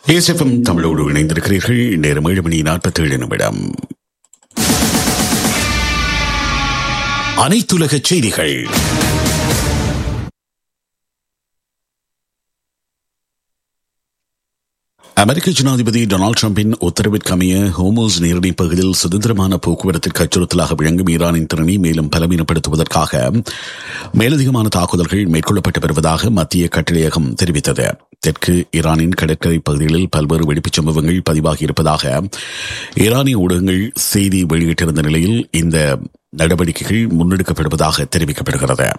ஏசெஃபம் தமிழோடு இணைந்திருக்கிறீர்கள் நேரம் ஏழு மணி நாற்பத்தேழு நிமிடம் அனைத்துலக செய்திகள் அமெரிக்க ஜனாதிபதி டொனால்டு டிரம்பின் உத்தரவிற்கமைய ஹோமோஸ் நேரடி பகுதியில் சுதந்திரமான போக்குவரத்திற்கு அச்சுறுத்தலாக விளங்கும் ஈரானின் திறனை மேலும் பலவீனப்படுத்துவதற்காக மேலதிகமான தாக்குதல்கள் மேற்கொள்ளப்பட்டு வருவதாக மத்திய கட்டளையகம் தெரிவித்தது தெற்கு ஈரானின் கடற்கரை பகுதிகளில் பல்வேறு வெடிப்புச் சம்பவங்கள் பதிவாகி இருப்பதாக ஈரானிய ஊடகங்கள் செய்தி வெளியிட்டிருந்த நிலையில் இந்த நடவடிக்கைகள் முன்னெடுக்கப்படுவதாக தெரிவிக்கப்படுகிறது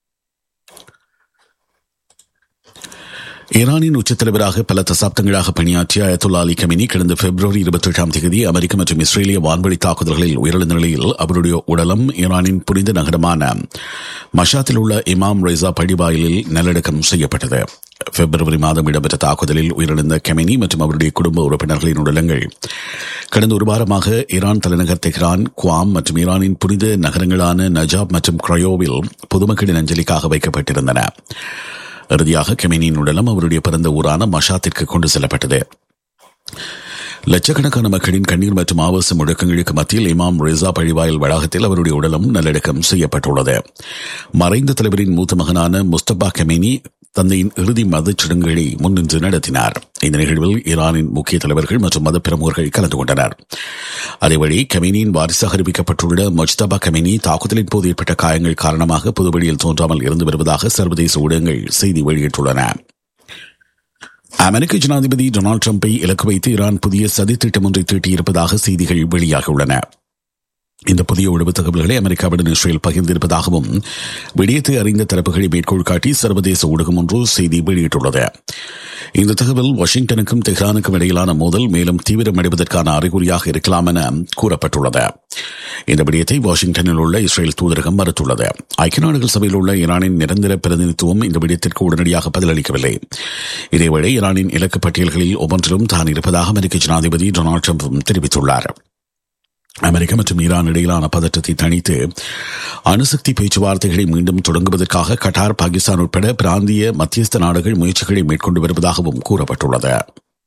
ஈரானின் உச்சத்தலைவராக பல தசாப்தங்களாக பணியாற்றிய அயத்துல்லா அலி கமினி கடந்த பிப்ரவரி இருபத்தி எட்டாம் தேதி அமெரிக்க மற்றும் இஸ்ரேலிய வான்வழி தாக்குதல்களில் உயிரிழந்த நிலையில் அவருடைய உடலம் ஈரானின் புனித நகரமான மஷாத்தில் உள்ள இமாம் ரெசா பழிவாயிலில் நல்லடக்கம் செய்யப்பட்டது பிப்ரவரி மாதம் இடம்பெற்ற தாக்குதலில் உயிரிழந்த கெமினி மற்றும் அவருடைய குடும்ப உறுப்பினர்களின் உடலங்கள் கடந்த ஒரு வாரமாக ஈரான் தலைநகர் தெஹ்ரான் குவாம் மற்றும் ஈரானின் புனித நகரங்களான நஜாப் மற்றும் கிரயோவில் பொதுமக்களின் அஞ்சலிக்காக வைக்கப்பட்டிருந்தன இறுதியாக கெமினியின் உடலம் அவருடைய பிறந்த ஊரான மஷாத்திற்கு கொண்டு செல்லப்பட்டது லட்சக்கணக்கான மக்களின் கண்ணீர் மற்றும் ஆபாச முழக்கங்களுக்கு மத்தியில் இமாம் ரிசா பழிவாயில் வளாகத்தில் அவருடைய உடலம் நல்லடக்கம் செய்யப்பட்டுள்ளது மறைந்த தலைவரின் மூத்த மகனான முஸ்தபா கெமினி தந்தையின் இறுதி மதச் சடங்குகளை முன்னின்று நடத்தினார் இந்த நிகழ்வில் ஈரானின் முக்கிய தலைவர்கள் மற்றும் மத பிரமுகர்கள் கலந்து கொண்டனர் அதேவழி கமினியின் வாரிசாக அறிவிக்கப்பட்டுள்ள மொஜ்தபா கமினி தாக்குதலின் போது ஏற்பட்ட காயங்கள் காரணமாக பொதுவெளியில் தோன்றாமல் இருந்து வருவதாக சர்வதேச ஊடகங்கள் செய்தி வெளியிட்டுள்ளன அமெரிக்க ஜனாதிபதி டொனால்டு டிரம்பை இலக்கு வைத்து ஈரான் புதிய சதி திட்டம் ஒன்றை தீட்டியிருப்பதாக செய்திகள் வெளியாகியுள்ளன இந்த புதிய உளவு தகவல்களை அமெரிக்காவுடன் இஸ்ரேல் பகிர்ந்திருப்பதாகவும் விடயத்தை அறிந்த தரப்புகளை மேற்கோள் காட்டி சர்வதேச ஊடகம் ஒன்று செய்தி வெளியிட்டுள்ளது இந்த தகவல் வாஷிங்டனுக்கும் தெஹ்ரானுக்கும் இடையிலான மோதல் மேலும் தீவிரமடைவதற்கான அறிகுறியாக இருக்கலாம் என கூறப்பட்டுள்ளது இந்த விடயத்தை வாஷிங்டனில் உள்ள இஸ்ரேல் தூதரகம் மறுத்துள்ளது ஐக்கிய நாடுகள் சபையில் உள்ள ஈரானின் நிரந்தர பிரதிநிதித்துவம் இந்த விடயத்திற்கு உடனடியாக பதிலளிக்கவில்லை இதேவேளை ஈரானின் இலக்கு பட்டியல்களில் ஒவ்வொன்றிலும் தான் இருப்பதாக அமெரிக்க ஜனாதிபதி டொனால்டு ட்ரம்பும் தெரிவித்துள்ளார் அமெரிக்கா மற்றும் ஈரான் இடையிலான பதற்றத்தை தணித்து அணுசக்தி பேச்சுவார்த்தைகளை மீண்டும் தொடங்குவதற்காக கட்டார் பாகிஸ்தான் உட்பட பிராந்திய மத்தியஸ்த நாடுகள் முயற்சிகளை மேற்கொண்டு வருவதாகவும் கூறப்பட்டுள்ளது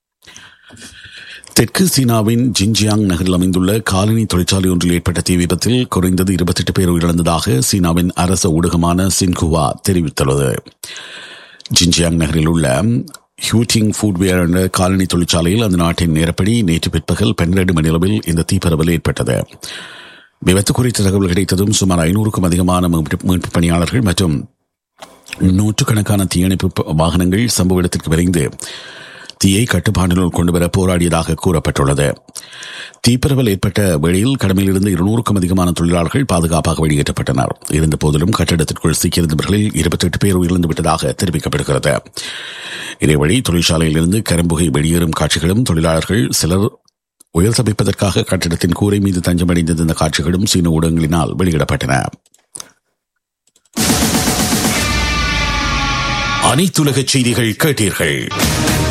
தெற்கு சீனாவின் ஜின்ஜியாங் நகரில் அமைந்துள்ள காலனி தொழிற்சாலை ஒன்றில் ஏற்பட்ட தீ விபத்தில் குறைந்தது இருபத்தெட்டு பேர் உயிரிழந்ததாக சீனாவின் அரசு ஊடகமான சின்குவா தெரிவித்துள்ளது ஜின்ஜியாங் நகரில் உள்ள ஹியூட்டிங் ஃபுட்வேர் என்ற காலனி தொழிற்சாலையில் அந்த நாட்டின் நேரப்படி நேற்று பிற்பகல் பன்னிரண்டு மணி அளவில் இந்த தீப்பரவல் ஏற்பட்டது விபத்து குறித்த தகவல் கிடைத்ததும் சுமார் ஐநூறுக்கும் அதிகமான மீட்பு பணியாளர்கள் மற்றும் நூற்றுக்கணக்கான தீயணைப்பு வாகனங்கள் சம்பவ இடத்திற்கு விரைந்து தீயை கட்டுப்பாட்டினுள் கொண்டுவர போராடியதாக கூறப்பட்டுள்ளது தீப்பரவல் ஏற்பட்ட வேளையில் கடமையில் இருந்து இருநூறுக்கும் அதிகமான தொழிலாளர்கள் பாதுகாப்பாக வெளியேற்றப்பட்டனர் இருந்த போதிலும் கட்டிடத்திற்குள் சிக்கியிருந்தவர்களில் இருபத்தெட்டு பேர் உயிரிழந்து விட்டதாக தெரிவிக்கப்படுகிறது இதேவழி தொழிற்சாலையில் இருந்து கரும்புகை வெளியேறும் காட்சிகளும் தொழிலாளர்கள் சிலர் உயர் சமைப்பதற்காக கட்டிடத்தின் கூரை மீது தஞ்சமடைந்திருந்த காட்சிகளும் சீன ஊடகங்களினால் வெளியிடப்பட்டன அனைத்துலக செய்திகள் கேட்டீர்கள்